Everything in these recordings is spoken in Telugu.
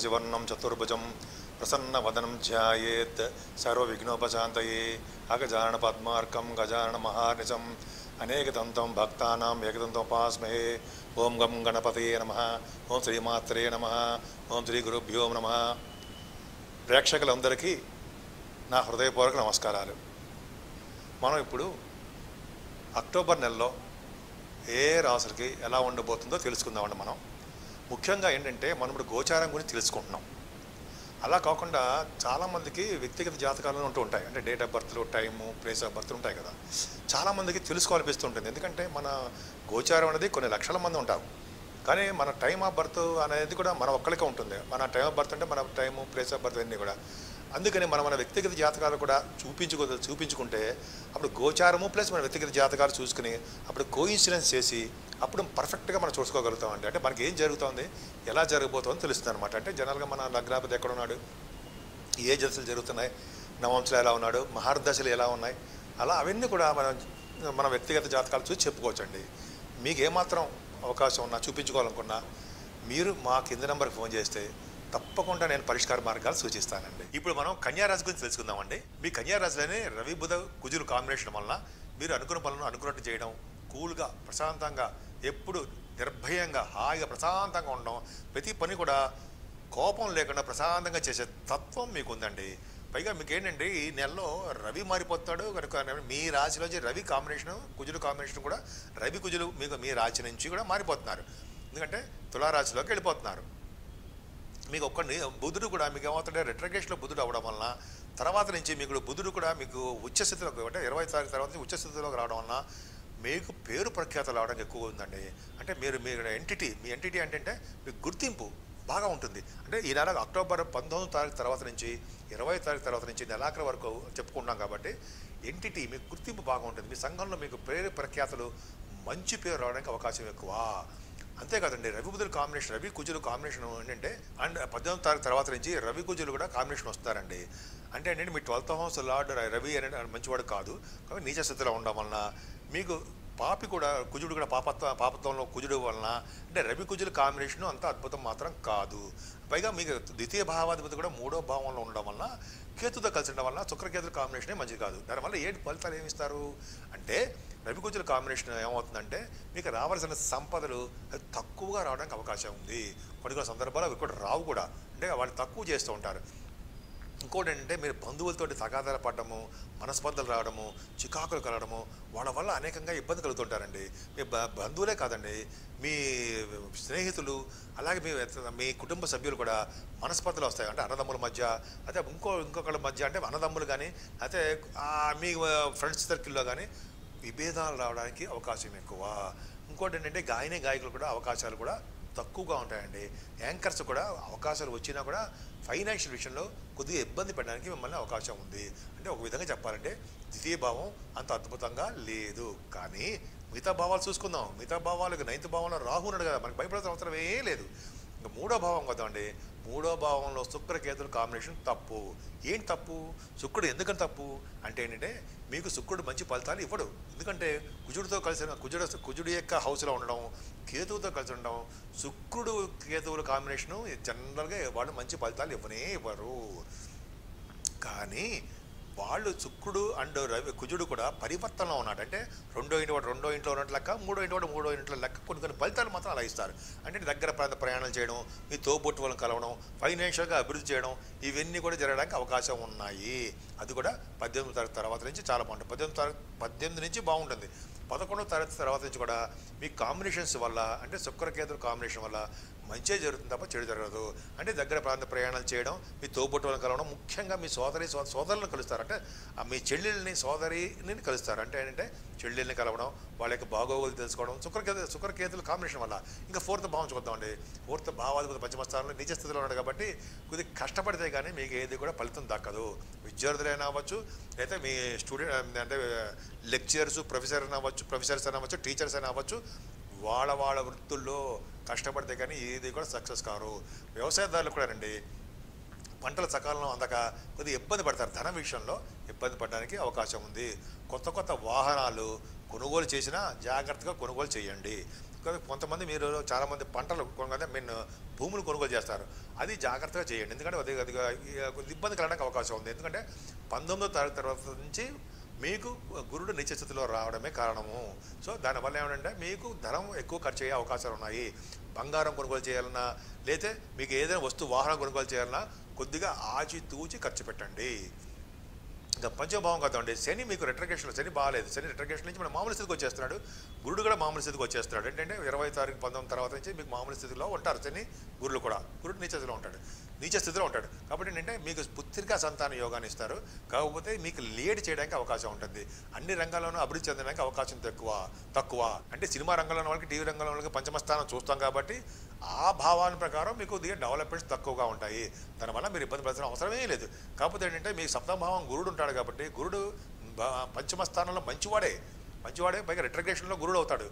శశివర్ణం చతుర్భుజం ప్రసన్నవదనం ధ్యాయేత్ సర్వవిఘ్నోపశాంతయే అగజానన పద్మార్కం గజానన మహానిశం అనేకదంతం భక్తానాం ఏకదంతోపాస్మహే ఓం గం గణపతయే నమ ఓం శ్రీమాత్రే నమ ఓం శ్రీ గురుభ్యో నమ ప్రేక్షకులందరికీ నా హృదయపూర్వక నమస్కారాలు మనం ఇప్పుడు అక్టోబర్ నెలలో ఏ రాసులకి ఎలా ఉండబోతుందో తెలుసుకుందామండి మనం ముఖ్యంగా ఏంటంటే మనం ఇప్పుడు గోచారం గురించి తెలుసుకుంటున్నాం అలా కాకుండా చాలామందికి వ్యక్తిగత జాతకాలు ఉంటూ ఉంటాయి అంటే డేట్ ఆఫ్ బర్త్లు టైము ప్లేస్ ఆఫ్ బర్త్ ఉంటాయి కదా చాలామందికి తెలుసుకోవాలనిపిస్తుంటుంది ఎందుకంటే మన గోచారం అనేది కొన్ని లక్షల మంది ఉంటారు కానీ మన టైం ఆఫ్ బర్త్ అనేది కూడా మన ఒక్కరికే ఉంటుంది మన టైం ఆఫ్ బర్త్ అంటే మన టైము ప్లేస్ ఆఫ్ బర్త్ అన్నీ కూడా అందుకని మనం మన వ్యక్తిగత జాతకాలు కూడా చూపించుకో చూపించుకుంటే అప్పుడు గోచారము ప్లస్ మన వ్యక్తిగత జాతకాలు చూసుకుని అప్పుడు కోయిన్సిడెన్స్ చేసి అప్పుడు పర్ఫెక్ట్గా మనం చూసుకోగలుగుతామండి అంటే మనకి ఏం జరుగుతుంది ఎలా జరగబోతుందో తెలుస్తుంది అనమాట అంటే జనరల్గా మన లగ్నాపతి ఎక్కడ ఉన్నాడు ఏ దశలు జరుగుతున్నాయి నవంశలు ఎలా ఉన్నాడు మహర్దశలు ఎలా ఉన్నాయి అలా అవన్నీ కూడా మనం మన వ్యక్తిగత జాతకాలు చూసి చెప్పుకోవచ్చండి మీకు ఏమాత్రం అవకాశం ఉన్నా చూపించుకోవాలనుకున్నా మీరు మా కింద నెంబర్కి ఫోన్ చేస్తే తప్పకుండా నేను పరిష్కార మార్గాలు సూచిస్తానండి ఇప్పుడు మనం కన్యారాశి గురించి తెలుసుకుందామండి మీ కన్యారాశిలోనే రవి బుధ కుజులు కాంబినేషన్ వలన మీరు అనుకున్న పనులను అనుకున్నట్టు చేయడం కూల్గా ప్రశాంతంగా ఎప్పుడు నిర్భయంగా హాయిగా ప్రశాంతంగా ఉండడం ప్రతి పని కూడా కోపం లేకుండా ప్రశాంతంగా చేసే తత్వం మీకు ఉందండి పైగా మీకు ఏంటంటే ఈ నెలలో రవి మారిపోతాడు కనుక మీ రాశిలోంచి రవి కాంబినేషన్ కుజులు కాంబినేషన్ కూడా రవి కుజులు మీకు మీ రాశి నుంచి కూడా మారిపోతున్నారు ఎందుకంటే తులారాశిలోకి వెళ్ళిపోతున్నారు మీకు ఒక్కడిని బుధుడు కూడా మీకు ఏమవుతుంటే రెట్రగేషన్లో బుధుడు అవ్వడం వలన తర్వాత నుంచి మీకు బుధుడు కూడా మీకు ఉచ్చస్థితిలోకి అంటే ఇరవై తారీఖు తర్వాత నుంచి ఉచ్చస్థితిలోకి రావడం వలన మీకు పేరు ప్రఖ్యాతలు రావడానికి ఎక్కువ ఉందండి అంటే మీరు మీ ఎంటిటీ మీ ఎంటిటీ అంటే మీకు గుర్తింపు బాగా ఉంటుంది అంటే ఈ నెల అక్టోబర్ పంతొమ్మిది తారీఖు తర్వాత నుంచి ఇరవై తారీఖు తర్వాత నుంచి నెలాఖరు వరకు చెప్పుకుంటాం కాబట్టి ఎంటిటీ మీకు గుర్తింపు బాగా ఉంటుంది మీ సంఘంలో మీకు పేరు ప్రఖ్యాతలు మంచి పేరు రావడానికి అవకాశం ఎక్కువ అంతేకాదండి రవి బుధుల కాంబినేషన్ రవి కుజులు కాంబినేషన్ ఏంటంటే అండ్ పద్దెనిమిది తారీఖు తర్వాత నుంచి రవి కుజులు కూడా కాంబినేషన్ వస్తారండి అంటే ఏంటంటే మీ ట్వెల్త్ హౌస్ లార్డ్ రవి అనే మంచివాడు కాదు కాబట్టి నీచ స్థితిలో ఉండడం వలన మీకు పాపి కూడా కుజుడు కూడా పాపత్వ పాపత్వంలో కుజుడు వలన అంటే రవి కుజుల కాంబినేషన్ అంత అద్భుతం మాత్రం కాదు పైగా మీకు ద్వితీయ భావాధిపతి కూడా మూడో భావంలో ఉండడం వలన కేతుతో కలిసి ఉండడం వలన శుక్రకేతుల కాంబినేషనే మంచిది కాదు దానివల్ల ఏంటి ఫలితాలు ఏమి ఇస్తారు అంటే రవి కుజుల కాంబినేషన్ ఏమవుతుందంటే మీకు రావాల్సిన సంపదలు అది తక్కువగా రావడానికి అవకాశం ఉంది కొన్ని కొన్ని సందర్భాలు అవి కూడా రావు కూడా అంటే వాళ్ళు తక్కువ చేస్తూ ఉంటారు ఇంకోటి ఏంటంటే మీరు బంధువులతోటి తగాదాలు పడడము మనస్పర్ధలు రావడము చికాకులు కలగడము వాళ్ళ వల్ల అనేకంగా ఇబ్బంది కలుగుతుంటారండి మీ బ బంధువులే కాదండి మీ స్నేహితులు అలాగే మీ మీ కుటుంబ సభ్యులు కూడా మనస్పర్ధలు వస్తాయి అంటే అన్నదమ్ముల మధ్య అయితే ఇంకో ఇంకొకళ్ళ మధ్య అంటే అన్నదమ్ములు కానీ అయితే ఆ, మీ ఫ్రెండ్స్ సర్కిల్లో కానీ విభేదాలు రావడానికి అవకాశం ఎక్కువ ఇంకోటి ఏంటంటే గాయని గాయకులు కూడా అవకాశాలు కూడా తక్కువగా ఉంటాయండి యాంకర్స్ కూడా అవకాశాలు వచ్చినా కూడా ఫైనాన్షియల్ విషయంలో కొద్దిగా ఇబ్బంది పడడానికి మిమ్మల్ని అవకాశం ఉంది అంటే ఒక విధంగా చెప్పాలంటే ద్వితీయ భావం అంత అద్భుతంగా లేదు కానీ మిగతా భావాలు చూసుకుందాం మిగతా భావాలకు నైన్త్ భావంలో రాహు ఉన్నాడు కదా మనకి భయపడాల్సిన అవసరం ఏం లేదు ఇంకా మూడో భావం కదా అండి మూడో భావంలో శుక్రకేతుల కాంబినేషన్ తప్పు ఏంటి తప్పు శుక్రుడు ఎందుకని తప్పు అంటే ఏంటంటే మీకు శుక్రుడు మంచి ఫలితాలు ఇవ్వడు ఎందుకంటే కుజుడితో కలిసిన కుజుడు కుజుడి యొక్క హౌస్లో ఉండడం కేతువుతో కలిసి ఉండడం శుక్రుడు కేతువుల కాంబినేషను జనరల్గా వాళ్ళు మంచి ఫలితాలు ఇవ్వనే ఇవ్వరు కానీ వాళ్ళు శుక్రుడు అండ్ రవి కుజుడు కూడా పరివర్తనలో ఉన్నాడు అంటే రెండో ఇంటి వాడు రెండో ఇంట్లో ఉన్నట్టు లెక్క మూడో ఇంటి వాడు మూడో ఇంట్లో లెక్క కొన్ని కొన్ని ఫలితాలు మాత్రం అలా ఇస్తారు అంటే దగ్గర ప్రాంత ప్రయాణాలు చేయడం మీ తోబొట్టు వాళ్ళని కలవడం ఫైనాన్షియల్గా అభివృద్ధి చేయడం ఇవన్నీ కూడా జరగడానికి అవకాశం ఉన్నాయి అది కూడా పద్దెనిమిది తరగతి తర్వాత నుంచి చాలా బాగుంటుంది పద్దెనిమిది తరగతి పద్దెనిమిది నుంచి బాగుంటుంది పదకొండవ తరగతి తర్వాత నుంచి కూడా మీ కాంబినేషన్స్ వల్ల అంటే శుక్రకేతుల కాంబినేషన్ వల్ల మంచిగా జరుగుతుంది తప్ప చెడు జరగదు అంటే దగ్గర ప్రాంత ప్రయాణాలు చేయడం మీ తోబుట్టులను కలవడం ముఖ్యంగా మీ సోదరి సో సోదరులను కలుస్తారు అంటే ఆ మీ చెల్లెల్ని సోదరిని కలుస్తారు అంటే ఏంటంటే చెల్లెల్ని కలవడం వాళ్ళ యొక్క బాగోగులు తెలుసుకోవడం శుక్రకేతు శుక్రకేతుల కాంబినేషన్ వల్ల ఇంకా ఫోర్త్ భావం చూద్దామండి ఫోర్త్ భావాధిపతి పంచమ స్థానంలో నిజ స్థితిలో ఉన్నాడు కాబట్టి కొద్దిగా కష్టపడితే కానీ మీకు ఏది కూడా ఫలితం దక్కదు విద్యార్థులైనా అవ్వచ్చు లేదా మీ స్టూడెంట్ అంటే లెక్చరర్స్ ప్రొఫెసర్ అయినా అవ్వచ్చు ప్రొఫెసర్స్ అయినా అవ్వచ్చు టీచర్స్ అయినా అవ్వచ్చు వాళ్ళ వాళ్ళ వృత్తుల్లో కష్టపడితే కానీ ఏది కూడా సక్సెస్ కారు వ్యవసాయదారులు కూడా రండి పంటలు సకాలంలో అందక కొద్దిగా ఇబ్బంది పడతారు ధన విషయంలో ఇబ్బంది పడడానికి అవకాశం ఉంది కొత్త కొత్త వాహనాలు కొనుగోలు చేసినా జాగ్రత్తగా కొనుగోలు చేయండి కదా కొంతమంది మీరు చాలామంది పంటలు కొనుగోలు మీన్ భూములు కొనుగోలు చేస్తారు అది జాగ్రత్తగా చేయండి ఎందుకంటే అది అది కొద్ది ఇబ్బంది కలగడానికి అవకాశం ఉంది ఎందుకంటే పంతొమ్మిదో తారీఖు తర్వాత నుంచి మీకు గురుడు నిత్య స్థితిలో రావడమే కారణము సో దానివల్ల ఏమంటే మీకు ధనం ఎక్కువ ఖర్చు అయ్యే అవకాశాలు ఉన్నాయి బంగారం కొనుగోలు చేయాలన్నా లేతే మీకు ఏదైనా వస్తువు వాహనం కొనుగోలు చేయాలన్నా కొద్దిగా ఆచి తూచి ఖర్చు పెట్టండి ఇంకా పంచభావం కదండి శని మీకు రెట్రగేషన్లో శని బాగాలేదు శని రెట్రగేషన్ నుంచి మన మామూలు స్థితికి వచ్చేస్తున్నాడు గురుడు కూడా మామూలు స్థితికి వచ్చేస్తున్నాడు ఏంటంటే ఇరవై తారీఖు పంతొమ్మిది తర్వాత నుంచి మీకు మామూలు స్థితిలో ఉంటారు శని గురులు కూడా గురుడు నీచ స్థితిలో ఉంటాడు నీచ స్థితిలో ఉంటాడు కాబట్టి ఏంటంటే మీకు పుత్రికా సంతాన యోగాన్ని ఇస్తారు కాకపోతే మీకు లీడ్ చేయడానికి అవకాశం ఉంటుంది అన్ని రంగాల్లోనూ అభివృద్ధి చెందడానికి అవకాశం తక్కువ తక్కువ అంటే సినిమా రంగంలో వాళ్ళకి టీవీ రంగంలో వాళ్ళకి పంచమ స్థానం చూస్తాం కాబట్టి ఆ భావాన్ని ప్రకారం మీకు దిగే డెవలప్మెంట్స్ తక్కువగా ఉంటాయి దానివల్ల మీరు ఇబ్బంది పడాల్సిన అవసరమే లేదు కాకపోతే ఏంటంటే మీ సప్తమభావం గురుడు ఉంటాడు కాబట్టి గురుడు బ- పంచమ స్థానంలో మంచివాడే మంచివాడే పైగా రిట్రగ్రేషన్లో గురుడు అవుతాడు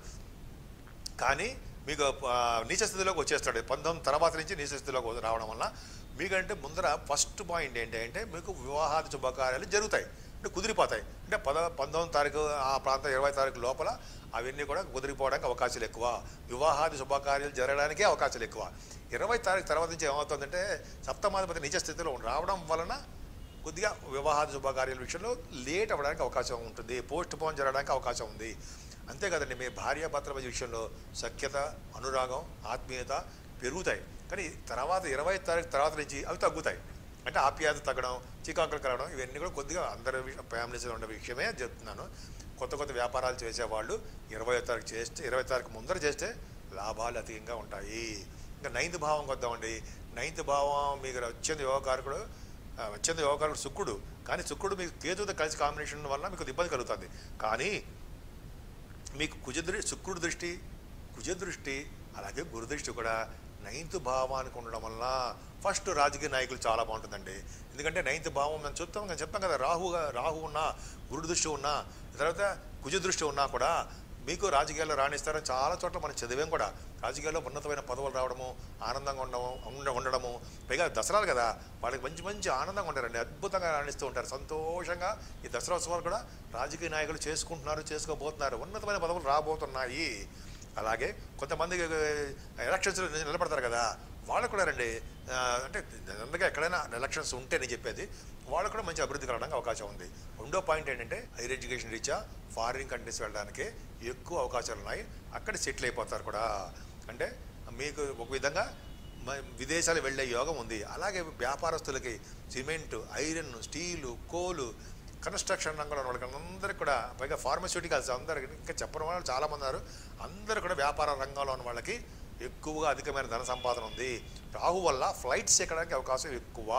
కానీ మీకు ఆ, నీచ స్థితిలోకి వచ్చేస్తాడు పంతొమ్మిది తర్వాత నుంచి నీచ స్థితిలోకి రావడం వల్ల మీకంటే ముందర ఫస్ట్ పాయింట్ ఏంటి అంటే మీకు వివాహాది శుభకార్యాలు జరుగుతాయి అంటే కుదిరిపోతాయి అంటే పద పంతొమ్మిది తారీఖు ఆ ప్రాంతం ఇరవై తారీఖు లోపల అవన్నీ కూడా కుదిరిపోవడానికి అవకాశాలు ఎక్కువ వివాహాది శుభకార్యాలు జరగడానికే అవకాశాలు ఎక్కువ ఇరవై తారీఖు తర్వాత నుంచి ఏమవుతుందంటే సప్తమాధిపతి నిజ స్థితిలో రావడం వలన కొద్దిగా వివాహాది శుభకార్యాల విషయంలో లేట్ అవ్వడానికి అవకాశం ఉంటుంది పోస్ట్ పోన్ జరగడానికి అవకాశం ఉంది అంతే కదండి మీ భార్యాభర్తల మధ్య విషయంలో సఖ్యత అనురాగం ఆత్మీయత పెరుగుతాయి కానీ తర్వాత ఇరవై తారీఖు తర్వాత నుంచి అవి తగ్గుతాయి అంటే ఆప్యాయత తగ్గడం చికాకులు కలగడం ఇవన్నీ కూడా కొద్దిగా అందరి ఫ్యామిలీస్లో ఉండే విషయమే చెప్తున్నాను కొత్త కొత్త వ్యాపారాలు చేసేవాళ్ళు ఇరవై తారీఖు చేస్తే ఇరవై తారీఖు ముందర చేస్తే లాభాలు అధికంగా ఉంటాయి ఇంకా నైన్త్ భావం వద్దామండి నైన్త్ భావం మీకు వచ్చింది యోగకారకుడు ఆ, వచ్చింది యోగకారకుడు శుక్రుడు కానీ శుక్రుడు మీకు కేతుతో కలిసి కాంబినేషన్ వల్ల మీకు ఇబ్బంది కలుగుతుంది కానీ మీకు కుజదృ శుక్రుడి దృష్టి కుజ దృష్టి అలాగే గురు దృష్టి కూడా నైన్త్ భావానికి ఉండడం వల్ల ఫస్ట్ రాజకీయ నాయకులు చాలా బాగుంటుందండి ఎందుకంటే నైన్త్ భావం మనం చెప్తాం నేను చెప్తాం కదా రాహుగా రాహు ఉన్నా గురు దృష్టి ఉన్నా తర్వాత కుజ దృష్టి ఉన్నా కూడా మీకు రాజకీయాల్లో రాణిస్తారని చాలా చోట్ల మనం చదివాం కూడా రాజకీయాల్లో ఉన్నతమైన పదవులు రావడము ఆనందంగా ఉండడం ఉండ ఉండడము పైగా దసరాలు కదా వాళ్ళకి మంచి మంచి ఆనందంగా ఉంటారండి అద్భుతంగా రాణిస్తూ ఉంటారు సంతోషంగా ఈ దసరా ఉత్సవాలు కూడా రాజకీయ నాయకులు చేసుకుంటున్నారు చేసుకోబోతున్నారు ఉన్నతమైన పదవులు రాబోతున్నాయి అలాగే కొంతమంది ఎలక్షన్స్ నిలబడతారు కదా వాళ్ళు కూడా రండి ఆ, అంటే అందుకే ఎక్కడైనా ఎలక్షన్స్ ఉంటే నేను చెప్పేది వాళ్ళు కూడా మంచి అభివృద్ధి కలగడానికి అవకాశం ఉంది రెండో పాయింట్ ఏంటంటే హైయర్ ఎడ్యుకేషన్ రీత్యా ఫారిన్ కంట్రీస్ వెళ్ళడానికి ఎక్కువ అవకాశాలు ఉన్నాయి అక్కడ సెటిల్ అయిపోతారు కూడా అంటే మీకు ఒక విధంగా మ- విదేశాలు వెళ్ళే యోగం ఉంది అలాగే వ్యాపారస్తులకి cement iron steel coal construction రంగంలో ఉన్న వాళ్ళకి అందరికి కూడా పైగా ఫార్మస్యూటికల్స్ అందరికి ఇంకా చెప్పని వాళ్ళు చాలామంది ఉన్నారు అందరూ కూడా వ్యాపార రంగంలో ఉన్న వాళ్ళకి ఎక్కువగా అధికమైన ధన సంపాదన ఉంది రాహు వల్ల ఫ్లైట్స్ ఎక్కడానికి అవకాశం ఎక్కువ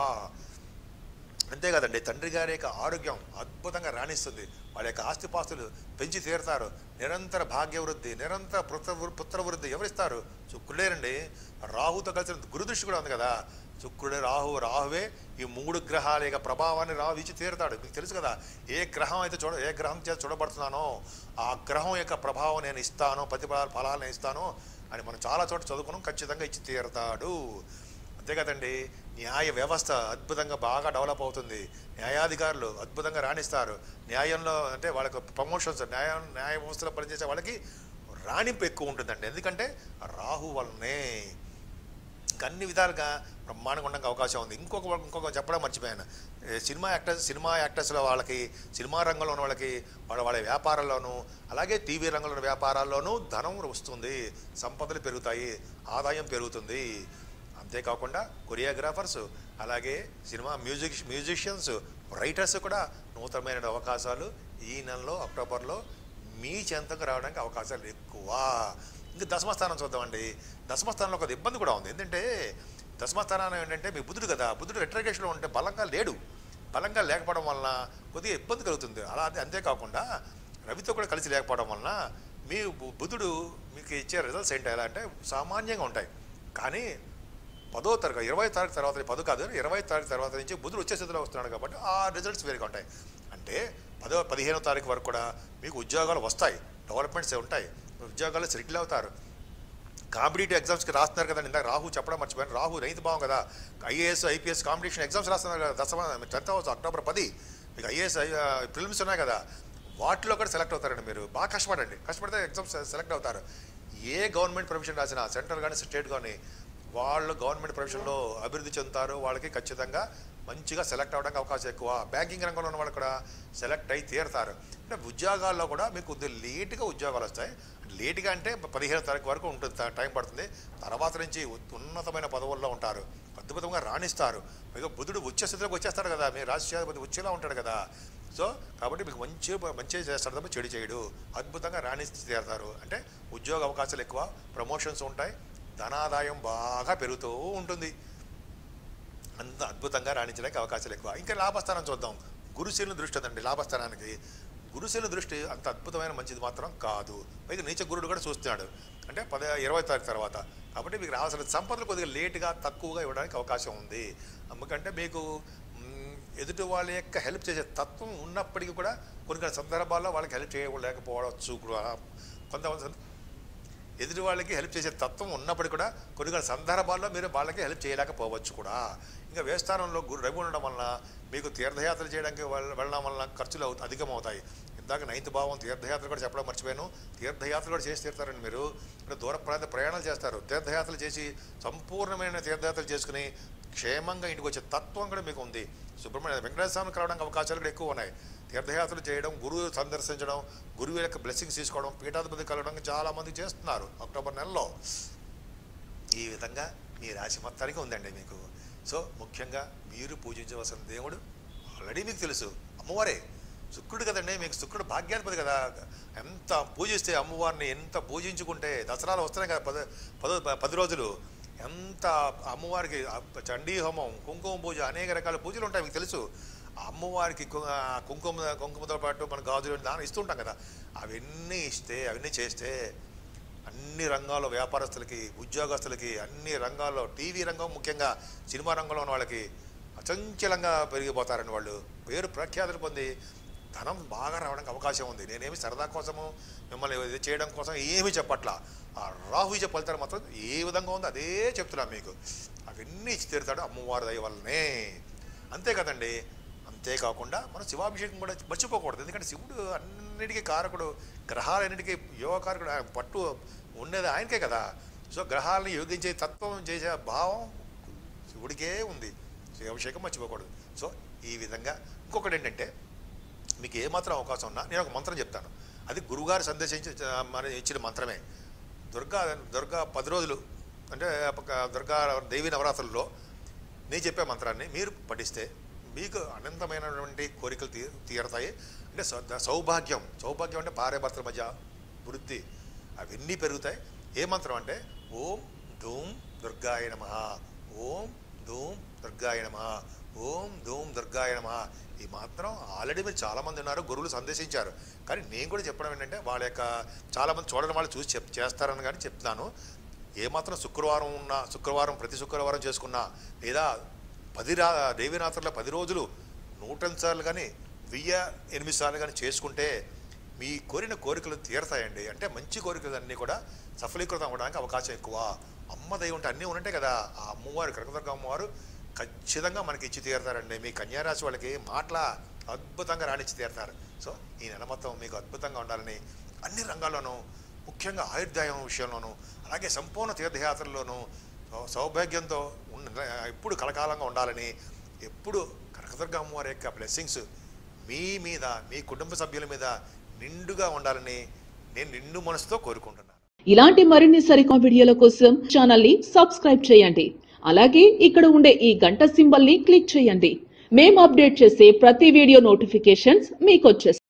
అంతే కదండి తండ్రి గారి యొక్క ఆరోగ్యం అద్భుతంగా రాణిస్తుంది వాళ్ళ యొక్క ఆస్తిపాస్తులు పెంచి తీరుతారు నిరంతర భాగ్యవృద్ధి నిరంతర పుత్ర పుత్రవృద్ధి ఎవరిస్తారు శుక్రుడేనండి రాహుతో కలిసిన గురుదృష్టి కూడా ఉంది కదా శుక్రుడే రాహు రాహువే ఈ మూడు గ్రహాల యొక్క ప్రభావాన్ని రాహు ఇచ్చి తీరుతాడు మీకు తెలుసు కదా ఏ గ్రహం అయితే చూడ ఏ గ్రహం చేత చూడబడుతున్నానో ఆ గ్రహం యొక్క ప్రభావం నేను ఇస్తాను ప్రతిఫల ఫలాలు నేను ఇస్తాను అని మనం చాలా చోట్ల చదువుకున్నాం ఖచ్చితంగా ఇచ్చి తీరుతాడు అంతే కదండి న్యాయ వ్యవస్థ అద్భుతంగా బాగా డెవలప్ అవుతుంది న్యాయాధికారులు అద్భుతంగా రాణిస్తారు న్యాయంలో అంటే వాళ్ళకి ప్రమోషన్స్ న్యాయ న్యాయ వ్యవస్థలో పనిచేసే వాళ్ళకి రాణింపు ఎక్కువ ఉంటుందండి ఎందుకంటే రాహు వల్లనే ఇంకా అన్ని విధాలుగా బ్రహ్మాండంగా ఉండడానికి అవకాశం ఉంది ఇంకొక ఇంకొక చెప్పడం మర్చిపోయాను ఏ సినిమా యాక్టర్స్ సినిమా యాక్టర్స్లో వాళ్ళకి సినిమా రంగంలో ఉన్న వాళ్ళకి వాళ్ళ వాళ్ళ వ్యాపారాల్లోనూ అలాగే టీవీ రంగంలో ఉన్న వ్యాపారాల్లోనూ ధనం వస్తుంది సంపదలు పెరుగుతాయి ఆదాయం పెరుగుతుంది అంతేకాకుండా కొరియోగ్రాఫర్స్ అలాగే సినిమా మ్యూజిక్ మ్యూజిషియన్స్ రైటర్స్ కూడా నూతనమైన అవకాశాలు ఈ నెలలో అక్టోబర్లో మీ చెంతకు రావడానికి అవకాశాలు ఎక్కువ ఇంకా దశమస్థానం చూద్దామండి దశమస్థానంలో ఒక ఇబ్బంది కూడా ఉంది ఏంటంటే దశమస్థానం ఏంటంటే మీ బుద్ధుడు కదా బుద్ధుడు రెట్రగేషన్లో ఉంటే బలంగా లేడు బలంగా లేకపోవడం వలన కొద్దిగా ఇబ్బంది కలుగుతుంది అలా అదే అంతేకాకుండా రవితో కూడా కలిసి లేకపోవడం వలన మీ బు- బుధుడు మీకు ఇచ్చే రిజల్ట్స్ ఏంటి ఎలా అంటే సామాన్యంగా ఉంటాయి కానీ పదో తరగతి ఇరవై తారీఖు తర్వాత పదో కాదు ఇరవై తారీఖు తర్వాత నుంచి బుధుడు వచ్చే స్థితిలో వస్తున్నాడు కాబట్టి ఆ రిజల్ట్స్ వేరుగా ఉంటాయి అంటే పదో పదిహేనో తారీఖు వరకు కూడా మీకు ఉద్యోగాలు వస్తాయి డెవలప్మెంట్స్ ఉంటాయి ఉద్యోగాలు సెటిల్ అవుతారు కాంపిటేటివ్ ఎగ్జామ్స్కి రాస్తున్నారు కదండి ఇందాక రాహు చెప్పడం మర్చిపోయాను రాహు రైతు భావం కదా ఐఏఎస్ ఐపీఎస్ కాంపిటీషన్ ఎగ్జామ్స్ రాస్తున్నారు కదా దశమ టెన్త్ హౌస్ అక్టోబర్ పది మీకు ఐఏఎస్ ప్రిలిమ్స్ ఉన్నాయి కదా వాటిలో కూడా సెలెక్ట్ అవుతారండి మీరు బాగా కష్టపడండి కష్టపడితే ఎగ్జామ్స్ సెలెక్ట్ అవుతారు ఏ గవర్నమెంట్ ప్రొఫెషన్ రాసినా సెంట్రల్ కానీ స్టేట్ కానీ వాళ్ళు గవర్నమెంట్ ప్రొఫెషన్లో అభివృద్ధి చెందుతారు వాళ్ళకి ఖచ్చితంగా మంచిగా సెలెక్ట్ అవ్వడానికి అవకాశం ఎక్కువ బ్యాంకింగ్ రంగంలో ఉన్న వాళ్ళు కూడా సెలెక్ట్ అయి తీరుతారు అంటే ఉద్యోగాల్లో కూడా మీకు కొద్దిగా లేటుగా ఉద్యోగాలు వస్తాయి లేటుగా అంటే పదిహేను తారీఖు వరకు ఉంటుంది ట- టైం పడుతుంది తర్వాత నుంచి ఉ- ఉన్నతమైన పదవుల్లో ఉంటారు అద్భుతంగా రాణిస్తారు మీకు బుధుడు ఉచ్చ స్థితిలోకి వచ్చేస్తాడు కదా మీ రాష్ట్రాధిపతి ఉచ్చేలా ఉంటాడు కదా సో కాబట్టి మీకు మంచి మంచి చేస్తాడు తప్ప చెడు చేయడు అద్భుతంగా రాణించి తీరుతారు అంటే ఉద్యోగ అవకాశాలు ఎక్కువ ప్రమోషన్స్ ఉంటాయి ధనాదాయం బాగా పెరుగుతూ ఉంటుంది అంత అద్భుతంగా రాణించడానికి అవకాశాలు ఎక్కువ ఇంకా లాభస్థానం చూద్దాం గురుశీల దృష్టి ఉందండి లాభస్థానానికి గురుశీల దృష్టి అంత అద్భుతమైన మంచిది మాత్రం కాదు పైగా నీచ గురుడు కూడా చూస్తున్నాడు అంటే పద ఇరవై తారీఖు తర్వాత కాబట్టి మీకు రావాల్సిన సంపదలు కొద్దిగా లేటుగా తక్కువగా ఇవ్వడానికి అవకాశం ఉంది ఎందుకంటే మీకు మ్, ఎదుటి వాళ్ళ యొక్క హెల్ప్ చేసే తత్వం ఉన్నప్పటికీ కూడా కొన్ని కొన్ని సందర్భాల్లో వాళ్ళకి హెల్ప్ చేయలేకపోవచ్చు కూడా కొంతమంది ఎదుటి వాళ్ళకి హెల్ప్ చేసే తత్వం ఉన్నప్పటికీ కూడా కొన్ని కొన్ని సందర్భాల్లో మీరు వాళ్ళకి హెల్ప్ చేయలేకపోవచ్చు కూడా ఇంకా వేస్థానంలో గురు రవి ఉండడం వలన మీకు తీర్థయాత్రలు చేయడానికి వెళ్ళ- వెళ్ళడం వలన ఖర్చులు అవుతాయి అధికం అవుతాయి ఇందాక నైన్త్ భావం తీర్థయాత్ర కూడా చెప్పడం మర్చిపోయాను తీర్థయాత్రలు కూడా చేసి తీరుతారండి మీరు ఇప్పుడు దూర ప్రాంత ప్రయాణాలు చేస్తారు తీర్థయాత్రలు చేసి సంపూర్ణమైన తీర్థయాత్రలు చేసుకుని క్షేమంగా ఇంటికి వచ్చే తత్వం కూడా మీకు ఉంది సుబ్రహ్మణ్య వెంకటేశ్వర స్వామిని కలవడానికి అవకాశాలు కూడా ఎక్కువ ఉన్నాయి తీర్థయాత్రలు చేయడం గురువు సందర్శించడం గురువు యొక్క బ్లెస్సింగ్స్ తీసుకోవడం పీఠాధిపతి కలవడం చాలా మంది చేస్తున్నారు అక్టోబర్ నెలలో ఈ విధంగా మీ రాశి మొత్తానికి ఉందండి మీకు సో ముఖ్యంగా మీరు పూజించవలసిన దేవుడు ఆల్రెడీ మీకు తెలుసు అమ్మవారే శుక్రుడు కదండి మీకు శుక్రుడు భాగ్యాధిపతి కదా ఎంత పూజిస్తే అమ్మవారిని ఎంత పూజించుకుంటే దసరాలు వస్తున్నాయి కదా పద పద పది రోజులు ఎంత అమ్మవారికి చండీ హోమం కుంకుమ పూజ అనేక రకాల పూజలు ఉంటాయి మీకు తెలుసు ఆ అమ్మవారికి కు- ఆ కుంకుమ కుంకుమతో పాటు మన గాజులు దానం ఇస్తుంటాం కదా అవన్నీ ఇస్తే అవన్నీ చేస్తే అన్ని రంగాల్లో వ్యాపారస్తులకి ఉద్యోగస్తులకి అన్ని రంగాల్లో టీవీ రంగం ముఖ్యంగా సినిమా రంగంలో ఉన్న వాళ్ళకి అచంచలంగా పెరిగిపోతారని వాళ్ళు పేరు ప్రఖ్యాతులు పొంది ధనం బాగా రావడానికి అవకాశం ఉంది నేనేమి సరదా కోసము మిమ్మల్ని ఇది చేయడం కోసం ఏమీ చెప్పట్లా ఆ రాహు ఇచ్చే ఫలితాలు మాత్రం ఏ విధంగా ఉందో అదే చెప్తున్నాను మీకు అవన్నీ ఇచ్చి తీరుతాడు అమ్మవారి దయ వల్లనే అంతే కదండి అంతేకాకుండా మనం శివాభిషేకం కూడా మర్చిపోకూడదు ఎందుకంటే శివుడు అన్నిటికీ కారకుడు గ్రహాలన్నిటికీ యోగకారకుడు ఆయన పట్టు ఉండేది ఆయనకే కదా సో గ్రహాలను యోగించే తత్వం చేసే భావం శివుడికే ఉంది శివాభిషేకం మర్చిపోకూడదు సో ఈ విధంగా ఇంకొకటి ఏంటంటే మీకు ఏమాత్రం అవకాశం ఉన్నా నేను ఒక మంత్రం చెప్తాను అది గురుగారు సందేశించి మన ఇచ్చిన మంత్రమే దుర్గా దుర్గా పది రోజులు అంటే ఒక దుర్గా దేవి నవరాత్రుల్లో నేను చెప్పే మంత్రాన్ని మీరు పఠిస్తే మీకు అనంతమైనటువంటి కోరికలు తీ తీరతాయి అంటే సౌ- సౌభాగ్యం సౌభాగ్యం అంటే భార్య భర్తల మధ్య వృద్ధి అవన్నీ పెరుగుతాయి ఏ మంత్రం అంటే ఓం ధూమ్ దుర్గాయ నమ ఓం ధూమ్ దుర్గాయ నమ ఓం ధూమ్ దుర్గాయ నమ ఈ మాత్రం ఆల్రెడీ మీరు చాలామంది ఉన్నారు గురువులు సందేశించారు కానీ నేను కూడా చెప్పడం ఏంటంటే వాళ్ళ యొక్క చాలామంది చూడడం వాళ్ళు చూసి చెప్ చేస్తారని కానీ చెప్తున్నాను ఏమాత్రం శుక్రవారం ఉన్న శుక్రవారం ప్రతి శుక్రవారం చేసుకున్నా లేదా పది రా దేవీరాత్రుల పది రోజులు నూటెన్ సార్లు కానీ వెయ్యి ఎనిమిది సార్లు కానీ చేసుకుంటే మీ కోరిన కోరికలు తీరతాయండి అంటే మంచి కోరికలు అన్నీ కూడా సఫలీకృతం అవ్వడానికి అవకాశం ఎక్కువ అమ్మ దయ ఉంటే అన్నీ ఉన్నట్టే కదా ఆ అమ్మవారు కనకదుర్గ అమ్మవారు ఖచ్చితంగా మనకి ఇచ్చి తీరుతారండి మీ కన్యారాశి వాళ్ళకి మాటల అద్భుతంగా రాణించి తీరుతారు సో ఈ నెల మొత్తం మీకు అద్భుతంగా ఉండాలని అన్ని రంగాల్లోనూ ముఖ్యంగా ఆయుర్దాయం విషయంలోనూ అలాగే సంపూర్ణ తీర్థయాత్రల్లోనూ సౌ- సౌభాగ్యంతో ఉన్న ఎప్పుడు కలకాలంగా ఉండాలని ఎప్పుడు కనకదుర్గ అమ్మవారి యొక్క బ్లెస్సింగ్స్ మీ మీద మీ కుటుంబ సభ్యుల మీద నిండుగా ఉండాలని నేను నిండు మనసుతో కోరుకుంటున్నాను ఇలాంటి మరిన్ని సరికొత్త వీడియోల కోసం ఛానల్ ని సబ్స్క్రైబ్ చేయండి అలాగే ఇక్కడ ఉండే ఈ గంట సింబల్ ని క్లిక్ చేయండి మేము అప్డేట్ చేసే ప్రతి వీడియో నోటిఫికేషన్స్ మీకు